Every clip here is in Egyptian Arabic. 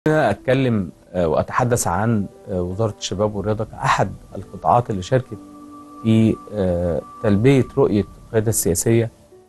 اتكلم واتحدث عن وزاره الشباب والرياضه كاحد القطاعات اللي شاركت في تلبيه رؤيه القياده السياسيه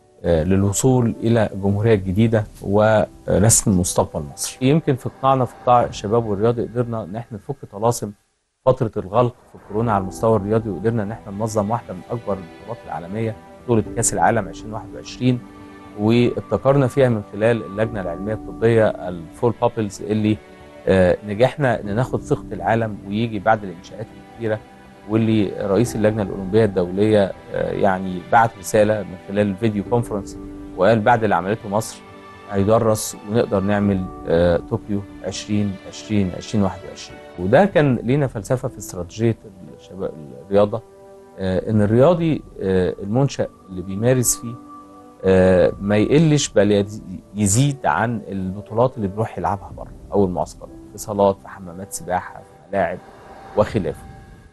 للوصول الى الجمهوريه الجديده ورسم مستقبل مصر. يمكن في قطاعنا في قطاع الشباب والرياضه قدرنا ان احنا نفك طلاسم فتره الغلق في كورونا على المستوى الرياضي وقدرنا ان احنا ننظم واحده من اكبر البطولات العالميه بطوله كاس العالم 2021 وابتكرنا فيها من خلال اللجنه العلميه الطبيه الفول بابلز اللي آه نجحنا ان ناخد ثقه العالم ويجي بعد الانشاءات الكبيره واللي رئيس اللجنه الاولمبيه الدوليه آه يعني بعت رساله من خلال الفيديو كونفرنس وقال بعد اللي عملته مصر هيدرس ونقدر نعمل آه طوكيو 2020 2021 وده كان لينا فلسفه في استراتيجيه الشباب الرياضه ان الرياضي المنشا اللي بيمارس فيه ما يقلش بل يزيد عن البطولات اللي بيروح يلعبها بره او المعسكرات في صالات في حمامات سباحه في ملاعب وخلافه.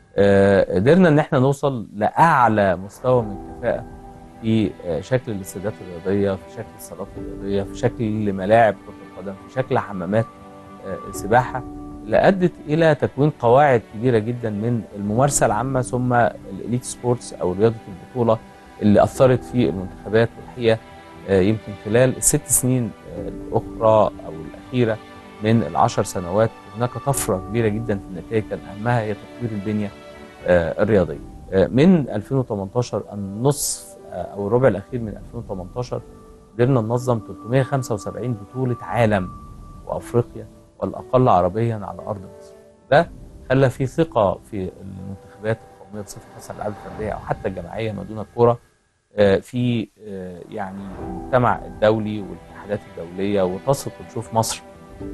قدرنا ان احنا نوصل لاعلى مستوى من الكفاءه في شكل الاستادات الرياضيه، في شكل الصالات الرياضيه، في شكل ملاعب كره القدم، في شكل حمامات سباحه اللي ادت الى تكوين قواعد كبيره جدا من الممارسه العامه ثم الاليت سبورتس او رياضه البطوله اللي اثرت في المنتخبات والحقيقه يمكن خلال الست سنين الاخرى او الاخيره من العشر سنوات هناك طفره كبيره جدا في النتائج كان اهمها هي تطوير البنيه الرياضيه. من 2018 النصف او الربع الاخير من 2018 قدرنا ننظم 375 بطوله عالم وافريقيا والاقل عربيا على ارض مصر. ده خلى في ثقه في المنتخبات القوميه بصفه خاصه الالعاب الفرديه او حتى الجماعيه ما دون الكوره في يعني المجتمع الدولي والاتحادات الدوليه وتثق وتشوف مصر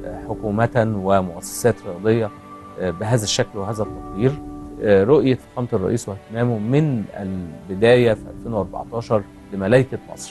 حكومه ومؤسسات رياضيه بهذا الشكل وهذا التطوير رؤيه فخامه الرئيس واهتمامه من البدايه في 2014 لملائكه مصر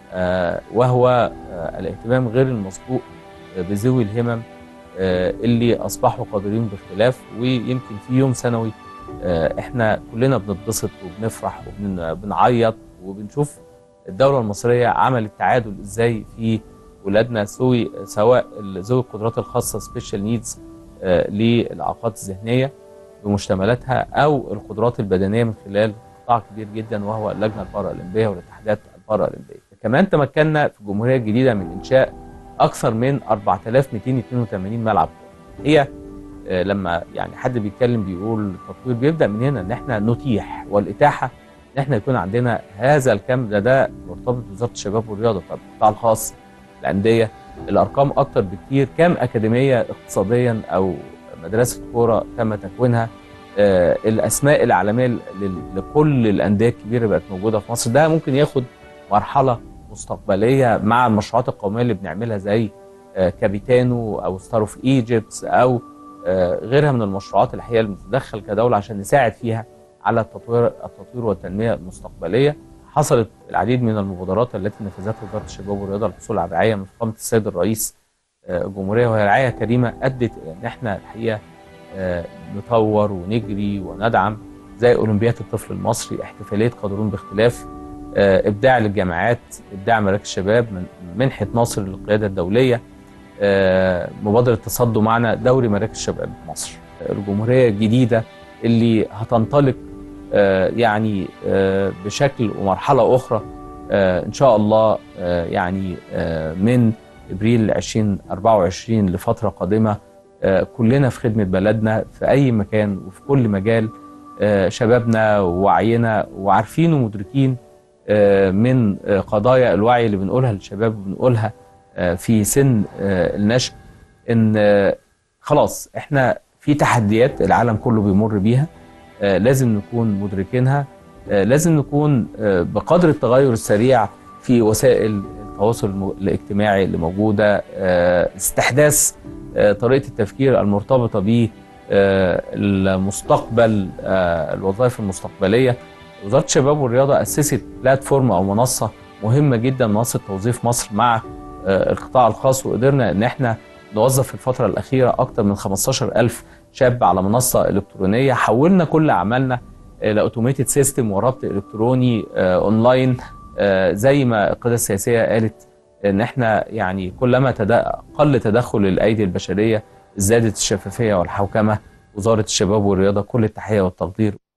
وهو الاهتمام غير المسبوق بذوي الهمم اللي اصبحوا قادرين باختلاف ويمكن في يوم سنوي احنا كلنا بنتبسط وبنفرح وبنعيط وبنشوف الدوله المصريه عملت تعادل ازاي في ولادنا سوي سواء ذوي القدرات الخاصه سبيشال نيدز للاعاقات الذهنيه بمشتملاتها او القدرات البدنيه من خلال قطاع كبير جدا وهو اللجنه البارالمبيه والاتحادات البارالمبيه. كمان تمكنا في الجمهوريه الجديده من انشاء اكثر من 4282 ملعب هي لما يعني حد بيتكلم بيقول التطوير بيبدا من هنا ان احنا نتيح والاتاحه ان احنا يكون عندنا هذا الكم ده ده مرتبط بوزاره الشباب والرياضه طب القطاع الخاص الانديه الارقام اكتر بكتير كام اكاديميه اقتصاديا او مدرسه كوره تم تكوينها آه الاسماء العالميه لكل الانديه الكبيره بقت موجوده في مصر ده ممكن ياخد مرحله مستقبليه مع المشروعات القوميه اللي بنعملها زي آه كابيتانو او ستار اوف ايجيبت او آه غيرها من المشروعات الحقيقه اللي بتتدخل كدوله عشان نساعد فيها على التطوير التطوير والتنميه المستقبليه حصلت العديد من المبادرات التي نفذتها وزاره الشباب والرياضه للحصول على رعايه من فخامه السيد الرئيس الجمهوريه وهي رعايه كريمه ادت ان احنا الحقيقه نطور ونجري وندعم زي اولمبياد الطفل المصري احتفاليه قادرون باختلاف ابداع للجامعات ابداع مراكز الشباب من منحه ناصر للقياده الدوليه مبادره تصدوا معنا دوري مراكز الشباب مصر الجمهوريه الجديده اللي هتنطلق يعني بشكل ومرحله اخرى ان شاء الله يعني من ابريل 2024 لفتره قادمه كلنا في خدمه بلدنا في اي مكان وفي كل مجال شبابنا ووعينا وعارفين ومدركين من قضايا الوعي اللي بنقولها للشباب وبنقولها في سن النشء ان خلاص احنا في تحديات العالم كله بيمر بيها لازم نكون مدركينها لازم نكون بقدر التغير السريع في وسائل التواصل الاجتماعي اللي موجوده استحداث طريقه التفكير المرتبطه ب المستقبل الوظائف المستقبليه وزاره الشباب والرياضه اسست بلاتفورم او منصه مهمه جدا منصه توظيف مصر مع القطاع الخاص وقدرنا ان احنا نوظف في الفتره الاخيره اكثر من 15000 شاب على منصه الكترونيه حولنا كل اعمالنا الى اوتوميتد سيستم وربط الكتروني اونلاين زي ما القياده السياسيه قالت ان احنا يعني كلما تد... قل تدخل الايدي البشريه زادت الشفافيه والحوكمه وزاره الشباب والرياضه كل التحيه والتقدير